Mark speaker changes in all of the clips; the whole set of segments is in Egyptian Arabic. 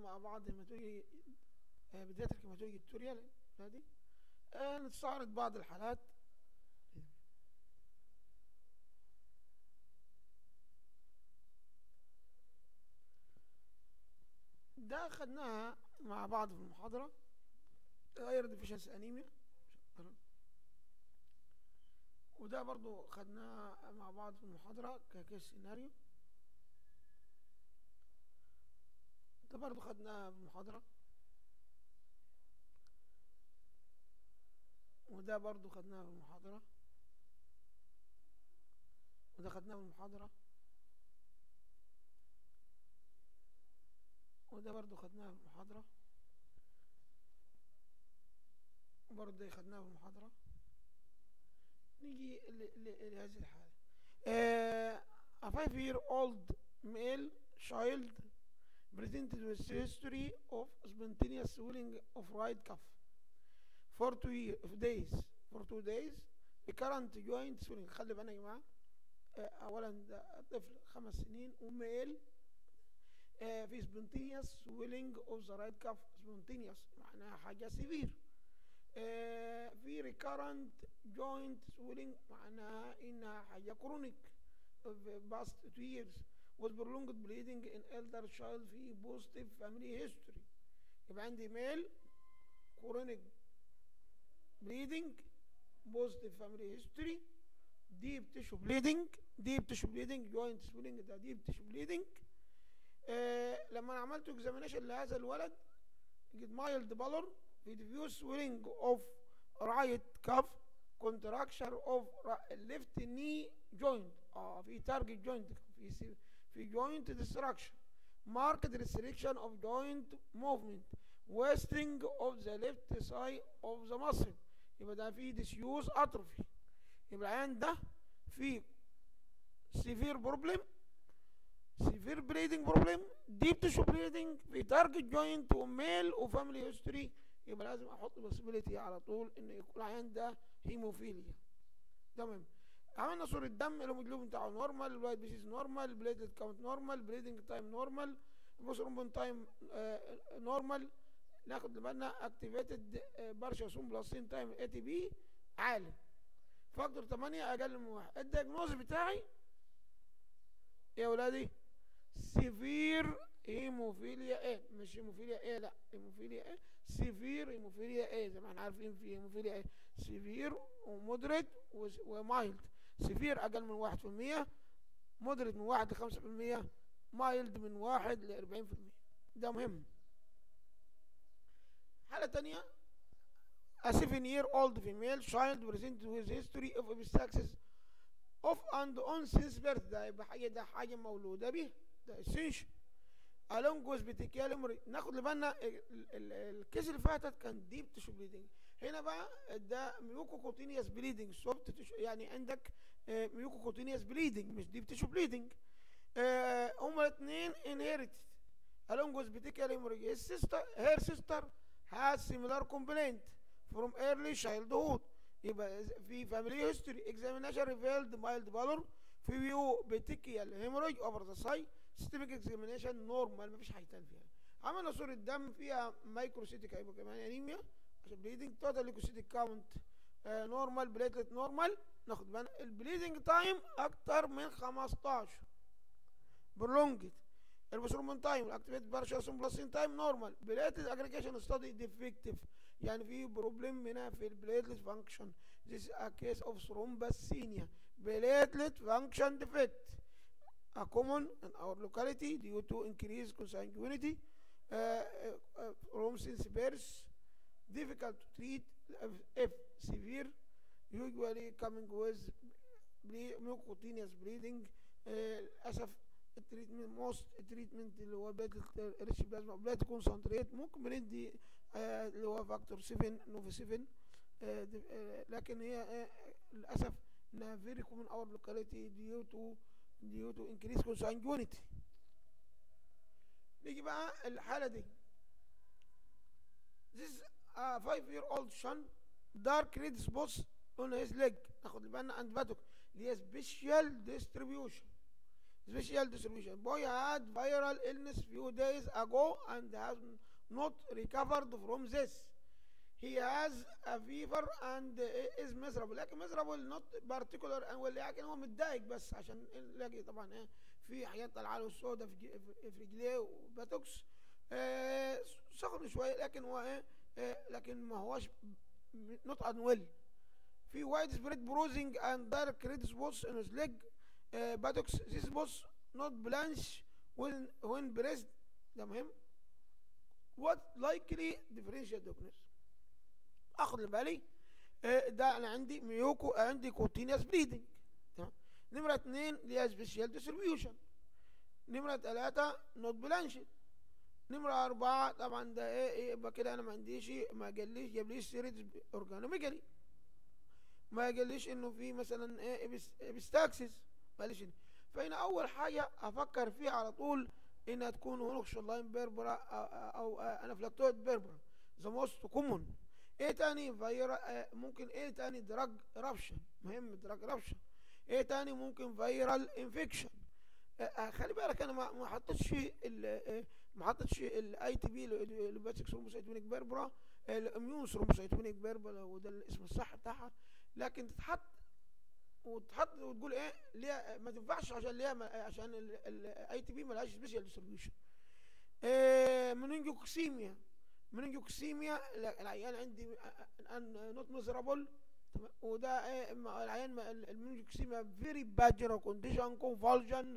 Speaker 1: مع بعض هيماتولوجي آه، بداية الهيماتولوجي التوريال هذه آه، نستعرض بعض الحالات ده خدناها مع بعض في المحاضرة غير ديفيشنس انيميا وده برضو خدناه مع بعض في المحاضرة ككيس سيناريو ده برضو خدناها في المحاضرة وده برضو خدناها في المحاضرة وده خدناه في المحاضرة وده برضو خدناه في المحاضرة وبرضو خدناه في المحاضرة نيجي لهذه الحالة uh, a five year old male child presented with history of spontaneous swelling of right cuff for two year, of days for two days recurrent joint swelling خلي بالنا يا جماعة uh, أولا ده طفل خمس سنين وميل uh, في spontaneous swelling of the right cuff spontaneous معناها حاجة سيفير في recurrent joint swelling معناها انها حاجة كرونيك of past two years with prolonged bleeding in elder child في positive family history يبقى عندي male chronic bleeding positive family history deep tissue bleeding deep tissue bleeding joint swelling ده deep tissue bleeding آه لما انا عملت examination لهذا الولد لقيت mild pallor في diffuse swelling of right cuff contracture of left knee joint اه في target joint في في joint destruction marked restriction of joint movement wasting of the left side of the muscle يبقى ده في disuse atrophy يبقى العيان ده في severe problem severe bleeding problem deep tissue bleeding في target joint وميل وفاميلي history يبقى لازم احط possibility على طول ان يكون العيان ده هيموفيليا تمام عملنا صورة دم الهيموجلوبين بتاعه نورمال الوايت بيسيس نورمال بليتد كاونت نورمال بليدنج تايم نورمال البوسرومبون تايم نورمال ناخد بالنا اكتيفيتد بارشا بلاسين تايم اي تي بي عالي فاكتور 8 اقل من واحد الدياجنوز بتاعي يا ولادي سيفير هيموفيليا ايه مش هيموفيليا ايه لا هيموفيليا ايه سيفير هيموفيليا ايه زي ما احنا عارفين في هيموفيليا ايه سيفير ومودريت ومايلد سيفير اقل من واحد في المية مودريت من واحد لخمسة في المية مايلد من واحد لأربعين في المية ده مهم حالة تانية a seven year old female child presented with history of epistaxis of and on since birth ده يبقى حاجة ده حاجة مولودة به ده essential along with بتكيال امري ناخد لبالنا الكيس اللي فاتت كان ديب تشو بليدنج هنا بقى ده ميوكوكوتينيوس بليدنج سوفت تشو يعني عندك ميوكوكوتينيوس بليدنج مش ديب تشو بليدنج هما الاثنين inherited along with بتكيال امري his sister her sister has similar complaint from early childhood يبقى في family history examination revealed mild pallor في view بتكيال hemorrhage over the side systemic examination نورمال مفيش حاجه تاني فيها عملنا صوره دم فيها مايكروسيتيك هيبقى كمان انيميا عشان بليدنج توتال ليكوسيتيك كاونت نورمال بليتلت نورمال ناخد بالنا البليدنج تايم اكتر من 15 برولونجد البسرومون تايم الاكتيفيت بارشاسون بلاسين تايم نورمال بليتلت اجريجيشن ستادي ديفكتيف يعني في بروبلم هنا في البليتلت فانكشن This is a case of thrombasthenia platelet function defect are common in our locality due to increased consanguinity uh, uh, from since birth difficult to treat if severe usually coming with mucocutaneous bleeding للاسف التريتمنت موست التريتمنت اللي هو بلاد ريش بلازما بلاد كونسنتريت ممكن بندي اللي هو فاكتور 7 نوفا 7 لكن هي للاسف انها very common our locality due to due to increase consanguinity نيجي بقى الحالة دي this is a five year old son dark red spots on his leg ناخد بالنا antibiotic اللي هي special distribution special distribution boy had viral illness few days ago and has not recovered from this he has a fever and is miserable لكن miserable not particular لكن هو متضايق بس عشان لاقي طبعا ايه في حاجات طالعه له السوداء في في رجليه وباتوكس آه سخن شويه لكن هو ايه آه لكن ما هوش not unwell في وايد سبريد بروزنج اند دايركت ريد سبوتس ان his leg uh, buttocks this spots not blanch when when pressed ده مهم what likely differential diagnosis اخد بالي آه ده انا عندي ميوكو عندي كوتينيوس بليدنج تمام نمرة اتنين ليها سبيشال ديستريبيوشن نمرة تلاتة نوت بلانشد نمرة أربعة طبعا ده ايه ايه يبقى كده أنا ما عنديش ما قاليش جابليش سيرة أورجانوميجالي ما قاليش إنه في مثلا ايه ابستاكسس ما قاليش إنه فهنا أول حاجة أفكر فيها على طول إنها تكون هونوكش لاين بيربرا أو, أو أنافلاكتويد بيربرا ذا موست كومون ايه تاني فيرا ممكن ايه تاني دراج رابشن مهم دراج رابشن ايه تاني ممكن فيرال انفكشن خلي بالك انا ما حطيتش ما حطيتش الاي تي بي الباتيك ثرومبوسايتومينيك بيربرا الاميون ثرومبوسايتومينيك بيربرا وده الاسم الصح بتاعها لكن تتحط وتحط وتقول ايه ليها ما تنفعش عشان ليها عشان الاي تي بي ملهاش سبيشال ديستريبيوشن مننجوكسيميا مننجوكسيميا العيان عندي الان نوت ميزرابل وده ايه العيان المننجوكسيميا فيري باد جنرال كونديشن كونفالجن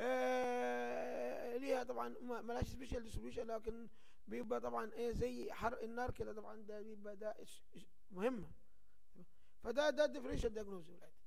Speaker 1: ليها طبعا ملهاش سبيشال ديستريبيوشن لكن بيبقى طبعا ايه زي حرق النار كده طبعا ده بيبقى ده مهمه فده ده الديفرنشال دياجنوز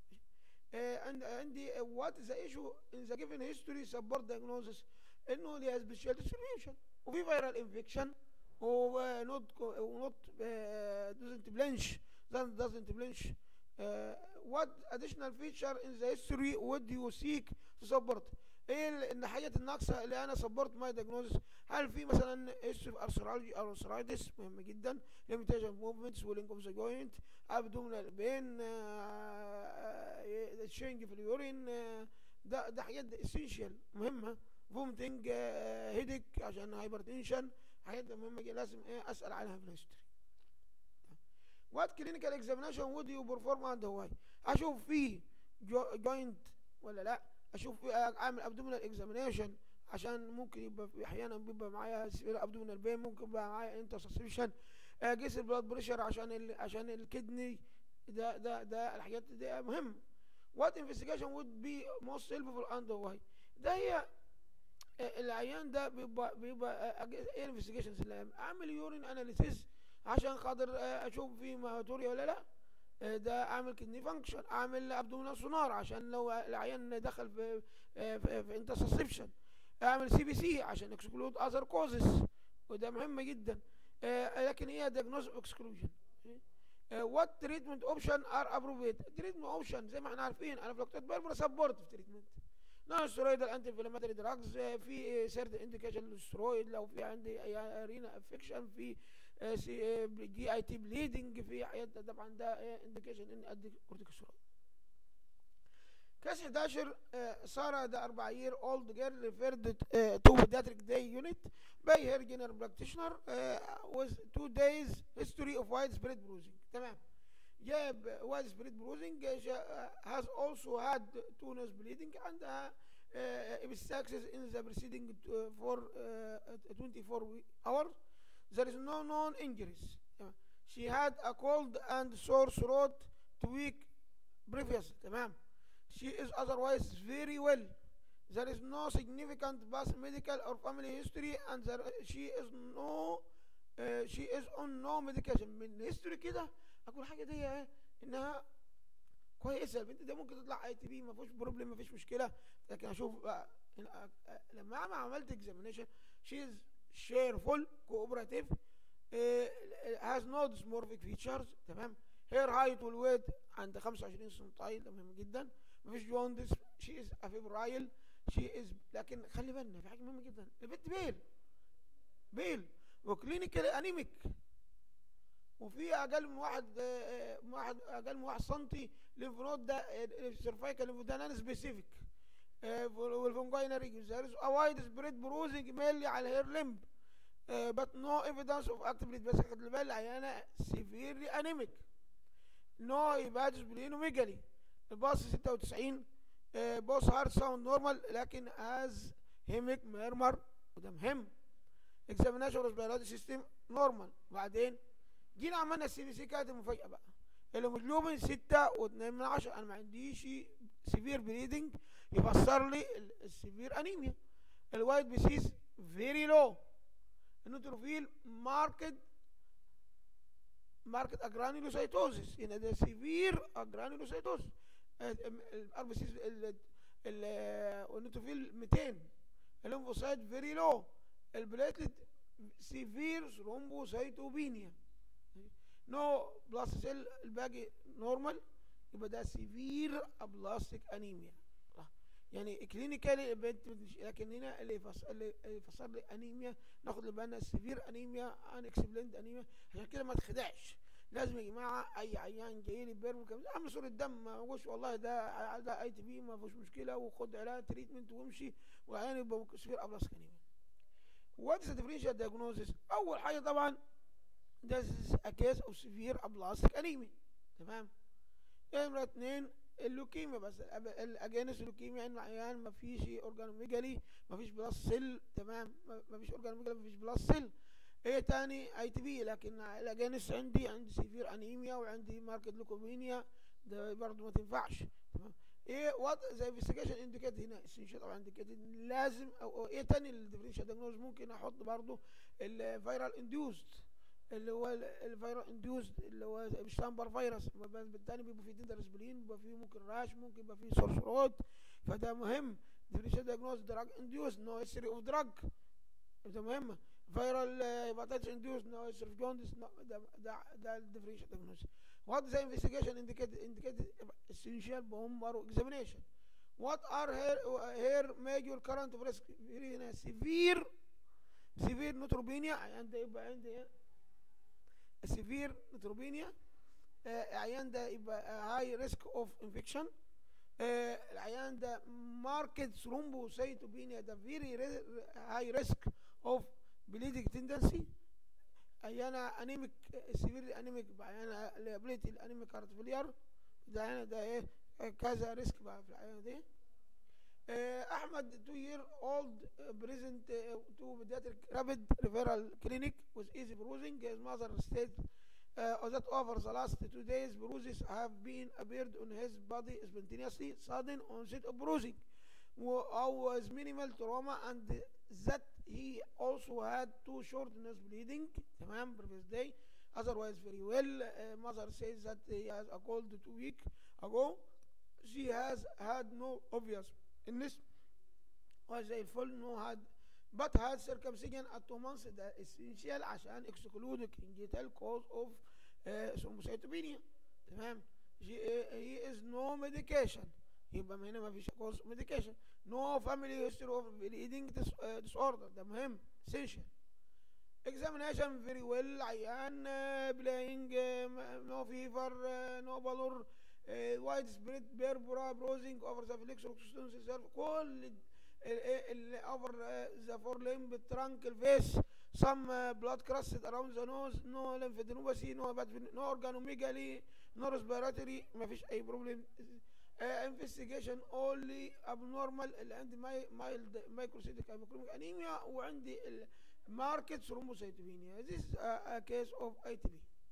Speaker 1: عندي وات ذا ايشو ان ذا جيفن هيستوري سبورت دياجنوزس انه ليها سبيشال ديستريبيوشن وفي فيرال انفكشن ونوت ونوت doesn't blanch doesn't blanch uh, what additional feature in the history would you seek to support ايه الناحيات الناقصه اللي انا سبورت ماي دياجنوزس هل في مثلا history ارثرالجي او ارثرايتس مهم جدا limitation of movements swelling of the joint abdominal pain change في اليورين ده ده حاجات اسينشال مهمه vomiting هيدك عشان هايبرتنشن حاجات مهمه جدا لازم ايه اسال عنها في الهيستوري وات كلينيكال اكزامينشن وود يو بيرفورم اند واي اشوف فيه جوينت ولا لا اشوف فيه اعمل ابدومينال اكزامينشن عشان ممكن يبقى في احيانا بيبقى معايا ابدومينال بين ممكن يبقى معايا انترسبشن اقيس البلاد بريشر عشان ال عشان الكدني ده ده ده الحاجات دي مهمه وات انفستيجيشن وود بي موست هيلبفول اند واي ده هي العيان ده بيبقى بيبقى ايه الانفستيجيشنز اللي اعمل يورين اناليسيس عشان خاطر اشوف في ماتوريا ولا لا ده اعمل كدني فانكشن اعمل ابدومينال سونار عشان لو العيان دخل في في, في انترسبشن اعمل سي بي سي عشان اكسكلود اذر كوزز وده مهمه جدا لكن هي دياجنوز اكسكلوجن وات تريتمنت اوبشن ار ابروفيت تريتمنت اوبشن زي ما احنا عارفين انا فلوكتات بيربرا سبورت في تريتمنت نون سترويدال انتي انفلاماتوري دراجز في سيرت انديكيشن للسترويد لو في عندي ارينا افكشن في جي اي تي بليدنج في حاجات طبعا ده انديكيشن ان ادي كورتيكوسترويد كاس 11 ساره ده 4 year old girl referred to pediatric day unit by her general practitioner with two days history of widespread bruising تمام جاب widespread bruising has also had two nose bleeding and epistaxis in the preceding for 24 hours there is no known injuries she had a cold and sore throat two week previous تمام she is otherwise very well there is no significant past medical or family history and there she is no uh, she is on no medication من history كده اقول حاجه دي ايه انها كويسه البنت دي ممكن تطلع اي تي بي ما فيش بروبلم ما فيش مشكله لكن اشوف لما انا عملت اكزامينيشن شي از شيرفول كوبراتيف هاز نو ديسمورفيك فيتشرز تمام هير هايت والويت عند 25 سنتايل ده مهم جدا مفيش جوندس شي از افيبرايل شي از لكن خلي بالنا في حاجه مهمه جدا البنت بيل بيل وكلينيكال انيميك وفي اقل من واحد واحد اقل من واحد سنتي ليمف نود ده السيرفايكال ليمف ده نان سبيسيفيك والفونجينري there is a widespread bruising mainly على الهير لمب but no evidence of active bleed بس خد بالك العيانة severely anemic no hepatosplenomegaly الباص 96 بوس هارت ساوند نورمال لكن از هيميك ميرمر وده مهم اكزاميناشن ريسبيراتوري سيستم نورمال وبعدين جينا عملنا السي بي سي كانت المفاجاه بقى الهيموجلوبين 6 و2 من 10 انا ما عنديش سيفير بليدنج يفسر لي السيفير انيميا الوايت بيسيس فيري لو النيوتروفيل ماركت ماركت اجرانيلوسايتوزيس هنا ده سيفير اجرانيلوسايتوزيس الار بي سيز النيوتروفيل 200 الليمفوسايت فيري لو البلاتلت سيفير ثرومبوسايتوبينيا نو بلاس سيل الباقي نورمال يبقى ده سيفير ابلاستيك انيميا يعني كلينيكالي لكن هنا اللي يفسر اللي يفسر لي انيميا ناخد اللي بالنا سيفير انيميا ان اكسبليند انيميا عشان كده ما تخدعش لازم يا جماعه اي عيان جاي لي بيرم اعمل صوره دم ما اقولش والله ده ده اي تي بي ما فيش مشكله وخد علاج تريتمنت وامشي وعيان يبقى سفير ابلاس كانيميا وات از ديفرنشال دايجنوزيس اول حاجه طبعا ده a case of severe aplastic anemia تمام نمرة اتنين اللوكيميا بس الاجانس اللوكيميا ان عيان ما فيش اورجانوميجالي ما فيش بلاس سيل تمام ما فيش اورجانوميجالي ما فيش بلاس سيل ايه تاني اي تي بي لكن الاجانس عندي عندي سيفير انيميا وعندي ماركت لوكومينيا ده برضه ما تنفعش تمام ايه وات ذا انفستيجيشن انديكيت هنا اسينشال طبعا انديكيت لازم او ايه تاني الديفرنشال دايجنوز ممكن احط برضه الفيرال انديوزد اللي هو الفيرال انديوزد اللي هو بشتامبر فيروس بالتالي بيبقى فيه تندرس بلين بيبقى فيه ممكن راش ممكن يبقى فيه سرسرات فده مهم ديفرنشال دايجنوز دراج انديوز نو هيستوري اوف دراج ده مهمه فيرال هيباتيتس انديوز نو هيستوري اوف جوندس ده ده ده الديفرنشال دايجنوز What the investigation indicated indicated essential bone marrow examination. What are her her major current of risk? هنا severe severe neutropenia عيان ده يبقى عندي severe neutropenia العيان ده يبقى high risk of infection العيان ده marked thrombocytopenia ده very high risk of bleeding tendency عيانة انيميك سيفير انيميك عيانة لابيليتي الانيميك هارت فيلير ده عيانة ده ايه كذا ريسك بقى في العيانة دي احمد 2 year old present to pediatric rapid referral clinic with easy bruising his mother said uh, that over the last two days bruises have been appeared on his body spontaneously sudden onset of bruising was minimal trauma and that he also had two short nose bleeding تمام previous day otherwise very well uh, mother says that he has a cold two week ago she has had no obvious illness was زي الفل no had but had circumcision at two months ده essential عشان exclude congenital cause of uh, thrombocytopenia تمام he, uh, he is no medication يبقى هنا ما فيش cause medication no family history of bleeding dis, uh, disorder ده مهم essential examination very well عيان uh, playing uh, no fever uh, no pallor uh, widespread purpura bruising over the flexor reserve كل ال over uh, the forelimb trunk face some uh, blood crusted around the nose no lymphadenopathy no no organomegaly no respiratory ما فيش اي problem uh, investigation only abnormal اللي عندي mild microcytic hypochromic anemia وعندي market thrombocytopenia this is a, a case of ITB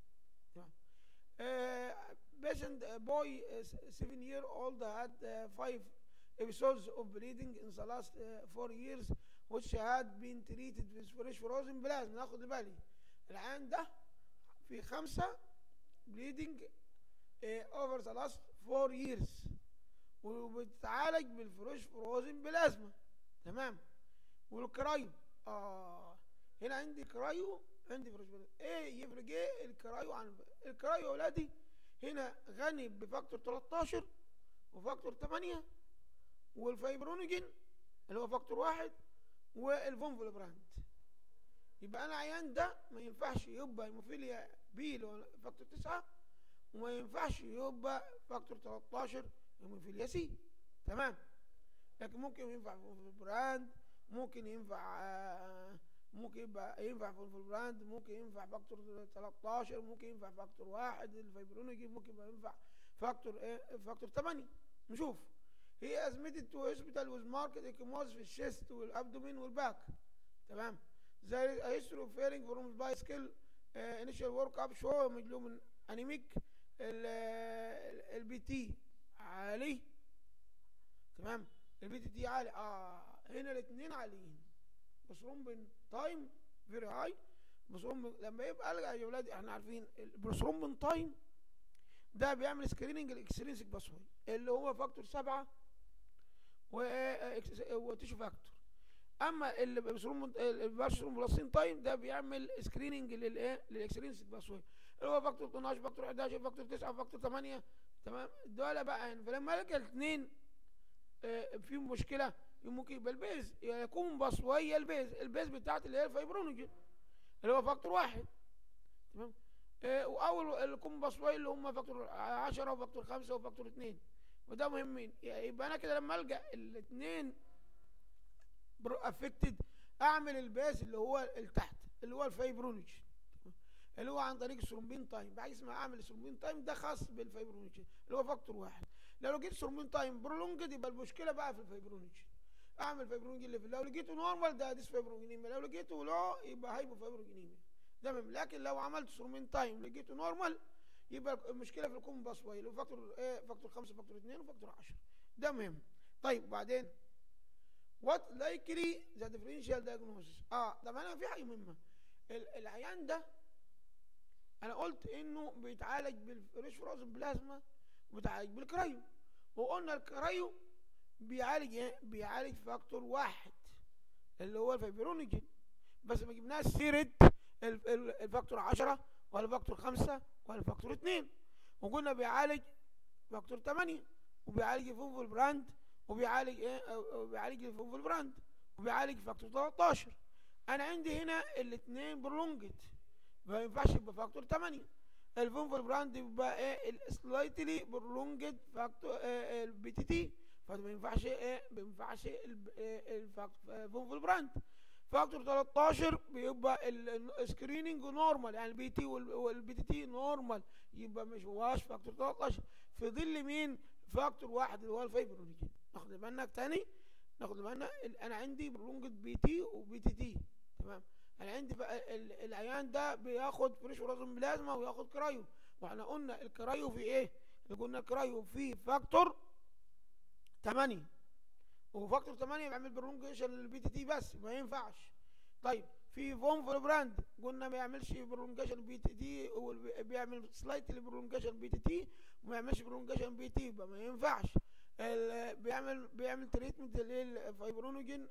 Speaker 1: uh, patient uh, boy uh, seven year old had uh, five episodes of bleeding in the last uh, four years which had been treated with fresh frozen plasma ناخد بالي العيان ده في خمسة bleeding uh, over the last four years وبتعالج بالفريش فروزن بلازما تمام والكرايو اه هنا عندي كرايو عندي فريش فروزن ايه يفرق ايه الكرايو عن الكرايو يا اولادي هنا غني بفاكتور 13 وفاكتور 8 والفايبرونيجين اللي هو فاكتور واحد والفونفولبراند يبقى انا عيان ده ما ينفعش يبقى هيموفيليا بي اللي هو فاكتور 9 وما ينفعش يبقى فاكتور 13 هيموفيليا سي تمام لكن ممكن ينفع في البراند ممكن ينفع آه، ممكن يبقى ينفع في البراند ممكن ينفع فاكتور 13 ممكن ينفع فاكتور واحد الفيبرونيجي ممكن يبقى ينفع فاكتور ايه فاكتور 8 نشوف هي ازمتد تو هوسبيتال ويز ماركت اكيموز في الشيست والابدومين والباك تمام زي هيستوري اوف فيلينج فروم باي سكيل انيشال ورك اب شو مجلوم انيميك البي تي عالي تمام البي تي دي عالي اه هنا الاثنين عاليين بروثرومبين تايم فيري هاي بروثرومبين لما يبقى يا ولاد احنا عارفين البروثرومبين تايم ده بيعمل سكريننج الاكسلينسيك باسوي اللي هو فاكتور سبعة وتيشو فاكتور اما البروثرومبين بلاسين تايم ده بيعمل سكريننج للايه للاكسلينسيك باسوي اللي هو فاكتور 12 فاكتور 11 فاكتور 9 فاكتور 8 تمام دول بقى يعني فلما لقى الاثنين فيهم مشكله ممكن يبقى البيز يكون بصوية البيز البيز بتاعت اللي هي الفيبرونوجين اللي هو فاكتور واحد تمام اه واول الكم بصوية اللي هم فاكتور 10 وفاكتور 5 وفاكتور 2 وده مهمين يبقى انا كده لما الجا الاثنين افكتد اعمل البيز اللي هو التحت اللي هو الفيبرونوجين اللي هو عن طريق السرومبين تايم بحيث ما اعمل السرومبين تايم ده خاص بالفيبرونوجين اللي هو فاكتور واحد لو لقيت سرومبين تايم برولونجد يبقى المشكله بقى في الفيبرونوجين اعمل فيبرونجين ليفل لو لقيته نورمال ده ديس فيبرونجينيميا لو لقيته لو يبقى هايبو فيبرونجينيميا تمام لكن لو عملت سرومين تايم لقيته نورمال يبقى المشكله في الكوم باسواي اللي هو فاكتور ايه فاكتور 5 فاكتور 2 وفاكتور 10 ده مهم طيب وبعدين وات لايكلي ذا ديفرنشال دايجنوستس اه طب انا في حاجه مهمه العيان ده انا قلت انه بيتعالج بالريش فروزن بلازما وبيتعالج بالكرايو وقلنا الكرايو بيعالج ايه بيعالج فاكتور واحد اللي هو الفيبرونيجين بس ما جبناش سيره الفاكتور 10 ولا فاكتور 5 ولا فاكتور 2 وقلنا بيعالج فاكتور 8 وبيعالج فوفل براند وبيعالج ايه وبيعالج الفوفل براند وبيعالج فاكتور 13 انا عندي هنا الاثنين برولونجد ما ينفعش يبقى فاكتور 8 الفوفل براند يبقى ايه السلايتلي برولونجد فاكتور ايه البي تي تي فما ينفعش ايه ما ينفعش الفوفل براند فاكتور 13 بيبقى السكريننج نورمال يعني البي تي والبي تي تي نورمال يبقى مش هواش فاكتور 13 في ظل مين فاكتور واحد اللي هو الفيبرونيجين ناخد بالنا تاني ناخد بالنا انا عندي برولونجد بي تي وبي تي تي تمام انا عندي بقى العيان ده بياخد فريش ورازم بلازما وياخد كرايو واحنا قلنا الكرايو في ايه قلنا الكرايو في فاكتور 8 وفاكتور 8 بيعمل برولونجيشن للبي تي تي بس ما ينفعش طيب في فون فور براند قلنا ما يعملش برولونجيشن بي تي تي بيعمل سلايتلي برولونجيشن بي تي تي وما يعملش برولونجيشن بي تي يبقى ما ينفعش بيعمل بيعمل تريتمنت للفايبرونوجين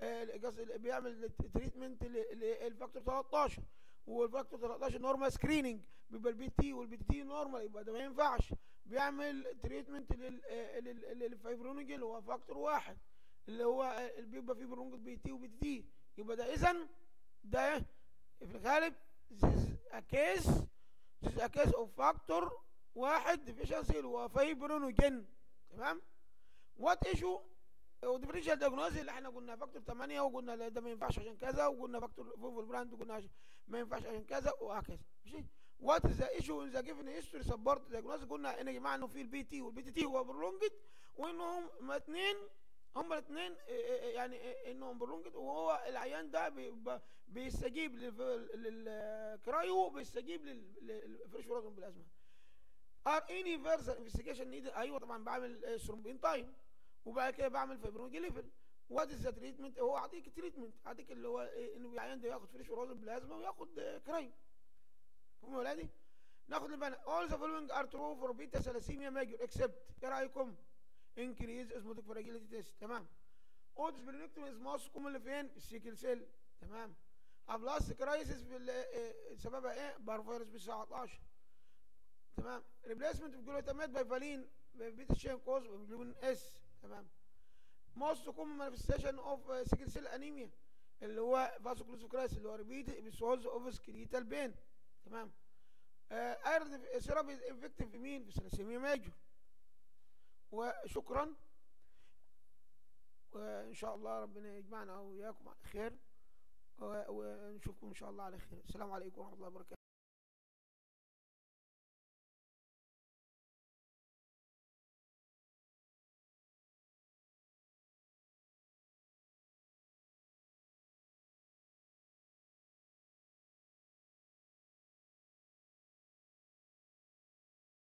Speaker 1: بيعمل تريتمنت للفاكتور 13 والفاكتور 13 نورمال سكريننج بيبقى البي تي والبي تي نورمال يبقى ده ما ينفعش بيعمل تريتمنت للفايبرونوجين اللي هو فاكتور واحد اللي هو بيبقى فيه برونجت بي تي وبي تي يبقى ده اذا ده في الغالب this a case this is a case of factor واحد deficiency اللي هو فايبرونوجين تمام وات ايشو وديفرنشال دياجنوز اللي احنا قلنا فاكتور 8 وقلنا لا ده ما ينفعش عشان كذا وقلنا فاكتور فوفل براند وقلنا ما ينفعش عشان كذا وهكذا ماشي وات ذا ايشو ان ذا جيفن هيستوري سبورت دياجنوز قلنا ان يا جماعه انه في البي تي والبي تي تي هو برونجد وانهم هما اثنين هما الاثنين يعني انهم برونجد وهو العيان ده بيستجيب للكرايو بيستجيب للفريش فروزن بلازما ار اني فيرسال انفستيجيشن نيد ايوه طبعا بعمل ثرومبين تايم وبعد كده بعمل فيبرونجي ليفل وات از ذا تريتمنت هو اعطيك تريتمنت اعطيك اللي هو إيه انه العيان ده ياخد فريش فروزن بلازما وياخد كرايو فهم يا ولادي ناخد البنا all the following are true for beta thalassemia major except ايه رايكم increase osmotic fragility test تمام اودس برينكتوم از موست كومن فين في السيكل سيل تمام ابلاست كرايسيس في سببها ايه بارفيروس بي 19 تمام ريبليسمنت بجلوتامات بايفالين بيتا شين كوز وجلوبين اس تمام موست كومن مانيفستيشن اوف سيكل سيل انيميا اللي هو فاسوكلوز كرايس اللي هو ريبيت ابيسودز اوف سكريتال بين تمام ايرون سيراب انفكتيف في مين في ثلاسيميا ماجور وشكرا وان شاء الله ربنا يجمعنا واياكم على خير و- ونشوفكم ان شاء الله على خير السلام عليكم ورحمة الله وبركاته